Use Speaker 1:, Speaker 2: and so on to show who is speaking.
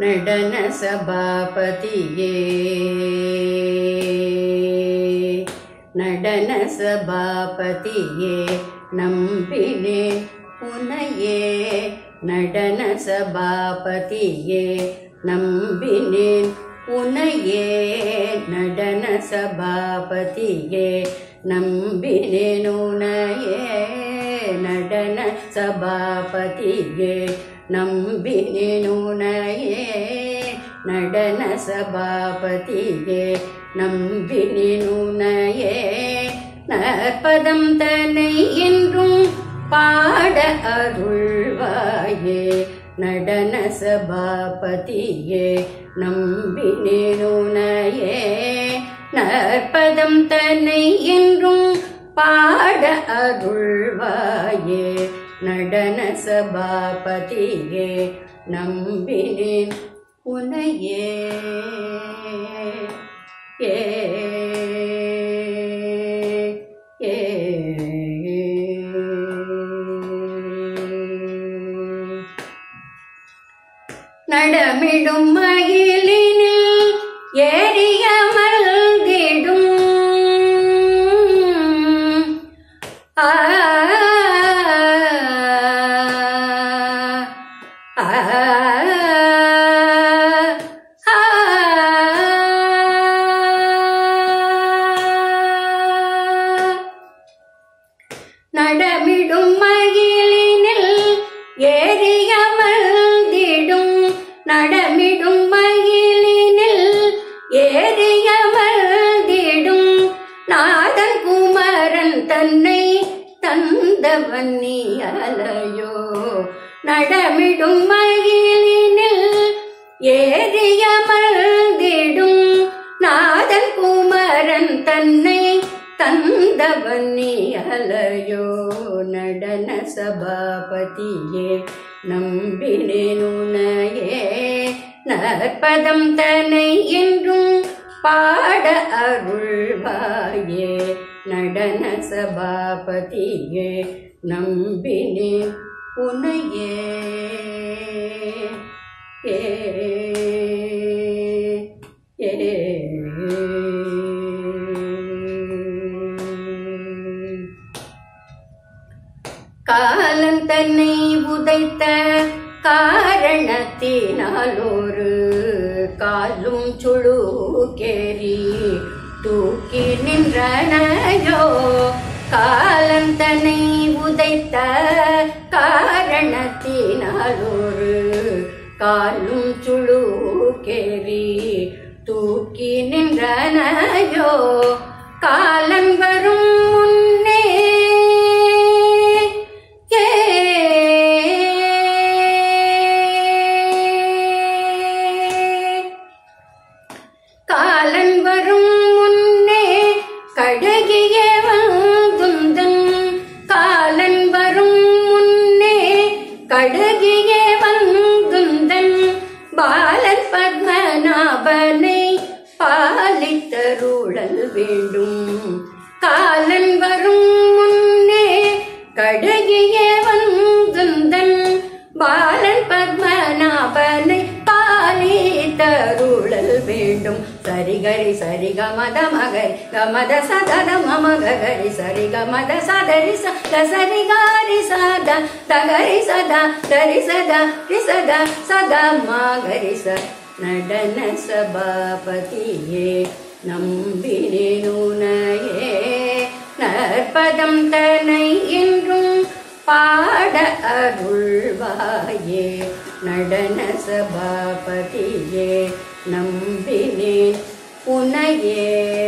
Speaker 1: நடன சபாபதியே நடன சபாபதியே நம்பினேன் உனையே நடன சபாபதியே நம்பினேன் உனையே நடன சபாபதியே நம்பினேன் உனையே நடன சபாபதியே நம்பினேன் உனையே நடன சபாபதியே நம்பினேன் உனையே நற்பதம் தன்னை என்றும் பாட அருள்வாயே நடன சபாபதியே நம்பினேன் உனையே நற்பதம் தன்னை என்றும் பாட அருள்வாயே நடன சபாபதியே நம்பினேன் உனையே ஏ ஏ நடமிடும் மயிலினில் ஏறிய மல்கிடும் ஆ ஆ நடமிடும் மகிழினில் ஏறிய மல்திடும் நடமிடும் மகிழினில் ஏறிய மல்திடும் நாதன் குமரன் தன்னை தந்தவன் நீ அலையோ நடமிடும் மகிழினில் ஏறிய மல்திடும் நாதன் குமரன் தன்னை தந்தவன் நீ அலையோ நடன சபாபதியே நம்பினேன் உனையே நற்பதம் தனை என்றும் பாட அருள்வாயே நடன சபாபதியே நம்பினேன் உனையே ஏ ஏ காலம் தன்னை உதைத்த காரணத்தினால் ஒரு காலும் சுழுக்கேறி தூக்கி நின்றனையோ காலம் தன்னை உதைத்த காரணத்தினால் ஒரு காலும் சுழுக்கேறி தூக்கி நின்றனையோ காலம் வரும் முன்னே ஏ காலன் வரும் முன்னே கழகிய வந்துந்தன் காலன் வரும் முன்னே கழகிய வந்துந்தன் பாலன் பத்மநாபனை பாலித்தருளல் வேண்டும் காலன் வரும் முன்னே கழகிய வந்துந்தன் பாலன் பத்மநாபனை பாலி தருளல் வேண்டும் சரி கரி சரி கமத மகரி கமத சதத மம கரி சரி கமத சதரி சத சரி காரி சத தகரி சதா கரி சதா ரி சதா சதா மகரி ச நடன சபாபதியே நம்பினேனுனையே நற்பதம் தனை என்றும் பாட அருள்வாயே நடன சபாபதியே நம்பினேன் உனையே